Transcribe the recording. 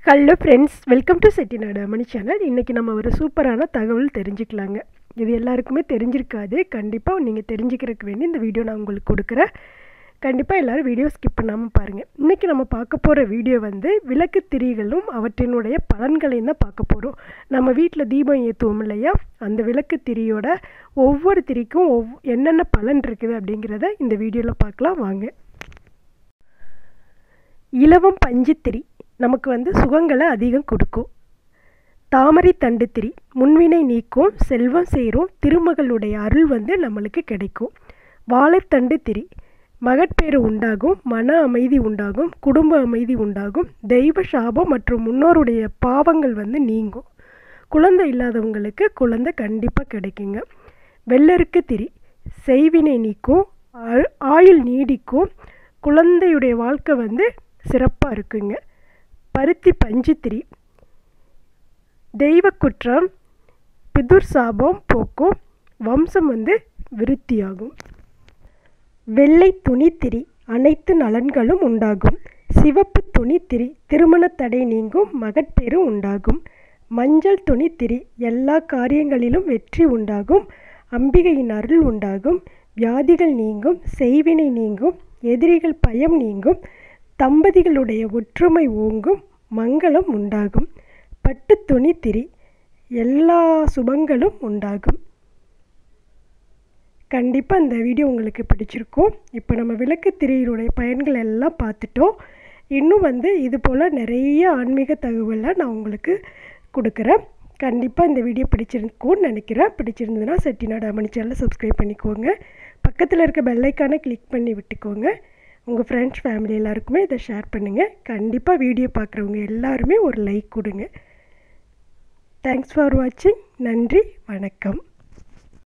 hello friends welcome to Chettinad அமணி channel இன்றைக்கி நம்ம ஒரு சூப்பரான தகவல் தெரிஞ்சுக்கலாங்க இது எல்லாருக்குமே தெரிஞ்சிருக்காது கண்டிப்பாக நீங்கள் தெரிஞ்சுக்கிறதுக்கு வேண்டி இந்த வீடியோ நான் உங்களுக்கு கொடுக்குறேன் கண்டிப்பாக எல்லோரும் வீடியோ ஸ்கிப் பண்ணாமல் பாருங்கள் இன்றைக்கி நம்ம பார்க்க போகிற வீடியோ வந்து விளக்கு திரிகளும் அவற்றினுடைய பலன்களையும் தான் பார்க்க போகிறோம் நம்ம வீட்டில் தீபம் ஏற்றுவோம் இல்லையா அந்த விளக்கு திரியோட ஒவ்வொரு திரிக்கும் ஒவ் என்னென்ன பலன் இருக்குது அப்படிங்கிறத இந்த வீடியோவில் பார்க்கலாம் வாங்க இலவம் பஞ்சுத்திரி நமக்கு வந்து சுகங்களை அதிகம் கொடுக்கும் தாமரை தண்டு திரி முன்வினை நீக்கும் செல்வம் சேரும் திருமகளுடைய அருள் வந்து நம்மளுக்கு கிடைக்கும் வாழைத்தண்டு திரி மகட்பேறு உண்டாகும் மன அமைதி உண்டாகும் குடும்ப அமைதி உண்டாகும் தெய்வ சாபம் மற்றும் முன்னோருடைய பாவங்கள் வந்து நீங்கும் குழந்தை இல்லாதவங்களுக்கு குழந்தை கண்டிப்பாக கிடைக்குங்க வெள்ளருக்கு திரி செய்வினை நீக்கும் ஆயுள் நீடிக்கும் குழந்தையுடைய வாழ்க்கை வந்து சிறப்பாக இருக்குங்க பருத்தி பஞ்சுத்திரி தெய்வ குற்றம் பிதுர் சாபம் போக்கும் வம்சம் வந்து விருத்தியாகும் வெள்ளை துணித்திரி அனைத்து நலன்களும் உண்டாகும் சிவப்பு துணித்திரி திருமண தடை நீங்கும் மகட்பேறு உண்டாகும் மஞ்சள் துணித்திரி எல்லா காரியங்களிலும் வெற்றி உண்டாகும் அம்பிகையின் அருள் உண்டாகும் வியாதிகள் நீங்கும் செய்வினை நீங்கும் எதிரிகள் பயம் நீங்கும் தம்பதிகளுடைய ஒற்றுமை ஓங்கும் மங்களம் உண்டாகும் பட்டு துணி திரி எல்லா சுபங்களும் உண்டாகும் கண்டிப்பாக இந்த வீடியோ உங்களுக்கு பிடிச்சிருக்கும் இப்போ நம்ம விளக்கு திரியினுடைய பயன்கள் எல்லாம் பார்த்துட்டோம் இன்னும் வந்து இது போல் நிறைய ஆன்மீக தகவலை நான் உங்களுக்கு கொடுக்குறேன் கண்டிப்பாக இந்த வீடியோ பிடிச்சிருக்கும்னு நினைக்கிறேன் பிடிச்சிருந்ததுன்னா செட்டிநாடு அமணி சேனலை சப்ஸ்கிரைப் பண்ணிக்கோங்க பக்கத்தில் இருக்க பெல்லைக்கானை கிளிக் பண்ணி விட்டுக்கோங்க உங்கள் ஃப்ரெண்ட்ஸ் ஃபேமிலி எல்லாருக்குமே இதை ஷேர் பண்ணுங்கள் கண்டிப்பாக வீடியோ பார்க்குறவங்க எல்லாருமே ஒரு லைக் கொடுங்க தேங்க்ஸ் ஃபார் வாட்சிங் நன்றி வணக்கம்